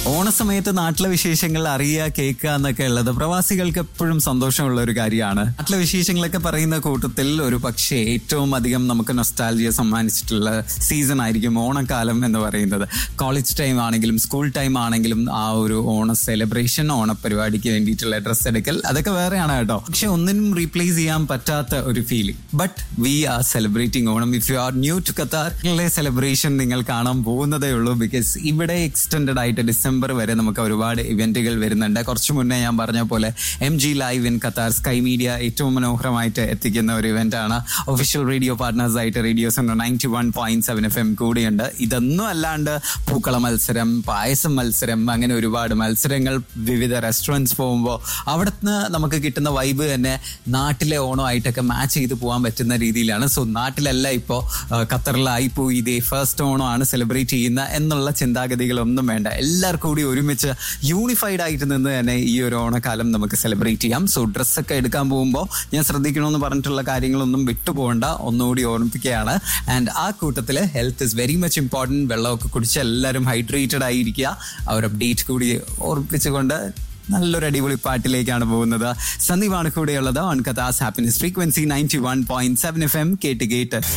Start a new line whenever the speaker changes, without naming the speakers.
ഓണസമയത്ത് നാട്ടിലെ വിശേഷങ്ങൾ അറിയുക കേൾക്കുക എന്നൊക്കെ ഉള്ളത് പ്രവാസികൾക്ക് എപ്പോഴും സന്തോഷമുള്ള ഒരു കാര്യമാണ് നാട്ടിലെ വിശേഷങ്ങളൊക്കെ പറയുന്ന കൂട്ടത്തിൽ ഒരു പക്ഷേ ഏറ്റവും അധികം നമുക്ക് നൊസ്റ്റാലജിയ സമ്മാനിച്ചിട്ടുള്ള സീസൺ ആയിരിക്കും ഓണക്കാലം എന്ന് പറയുന്നത് കോളേജ് ടൈം ആണെങ്കിലും സ്കൂൾ ടൈം ആണെങ്കിലും ആ ഒരു ഓണ സെലിബ്രേഷൻ ഓണപരിപാടിക്ക് വേണ്ടിയിട്ടുള്ള ഡ്രസ്സ് എടുക്കൽ അതൊക്കെ വേറെയാണ് കേട്ടോ പക്ഷെ ഒന്നിനും റീപ്ലേസ് ചെയ്യാൻ പറ്റാത്ത ഒരു feeling but we are celebrating Onam if you are new to ഖത്താറിലെ സെലിബ്രേഷൻ നിങ്ങൾ കാണാൻ പോകുന്നതേ ഉള്ളൂ ബിക്കോസ് ഇവിടെ എക്സ്റ്റെൻഡഡ് ആയിട്ട് ഡിസംബർ വരെ നമുക്ക് ഒരുപാട് ഇവന്റുകൾ വരുന്നുണ്ട് കുറച്ച് മുന്നേ ഞാൻ പറഞ്ഞ പോലെ M G live in Qatar sky media ഏറ്റവും മനോഹരമായിട്ട് എത്തിക്കുന്ന ഒരു ഇവന്റ് ആണ് ഒഫീഷ്യൽ റേഡിയോ പാർട്ട്നേഴ്സ് ആയിട്ട് radios ninety one point seven F M കൂടിയുണ്ട് ഇതൊന്നും അല്ലാണ്ട് പൂക്കള മത്സരം പായസം മത്സരം അങ്ങനെ ഒരുപാട് മത്സരങ്ങൾ വിവിധ റെസ്റ്റോറൻറ്റ്സ് പോകുമ്പോൾ അവിടുന്ന് നമുക്ക് കിട്ടുന്ന വൈബ് തന്നെ നാട്ടിലെ ഓണമായിട്ടൊക്കെ മാച്ച് ചെയ്ത് പോകാൻ പറ്റുന്ന രീതിയിലാണ് സോ നാട്ടിലല്ല ഇപ്പോൾ ഖത്തറിലായി പോയി ഇതേ ഫസ്റ്റ് ഓണമാണ് സെലിബ്രേറ്റ് ചെയ്യുന്ന എന്നുള്ള ചിന്താഗതികളൊന്നും വേണ്ട എല്ലാവർക്കും കൂടി ഒരുമിച്ച് യൂണിഫൈഡ് ആയിട്ട് നിന്ന് തന്നെ ഈ ഒരു ഓണക്കാലം നമുക്ക് സെലിബ്രേറ്റ് ചെയ്യാം സോ ഡ്രസ്സൊക്കെ എടുക്കാൻ പോകുമ്പോൾ ഞാൻ ശ്രദ്ധിക്കണമെന്ന് പറഞ്ഞിട്ടുള്ള കാര്യങ്ങളൊന്നും വിട്ടുപോകണ്ട ഒന്നുകൂടി ഓർമ്മിപ്പിക്കുകയാണ് ആൻഡ് ആ കൂട്ടത്തിൽ health is very much important വെള്ളമൊക്കെ കുടിച്ച് എല്ലാവരും ഹൈഡ്രേറ്റഡ് ആയിരിക്കുക ആ ഒരു അപ്ഡേറ്റ് കൂടി ഓർപ്പിച്ചുകൊണ്ട് നല്ലൊരു അടിപൊളി പാട്ടിലേക്കാണ് പോകുന്നത് സന്ദീപാണ് കൂടെയുള്ളത് ഓൺ കഥാസ് happiness frequency ninety one point seven F M കേട്ട് കേട്ട്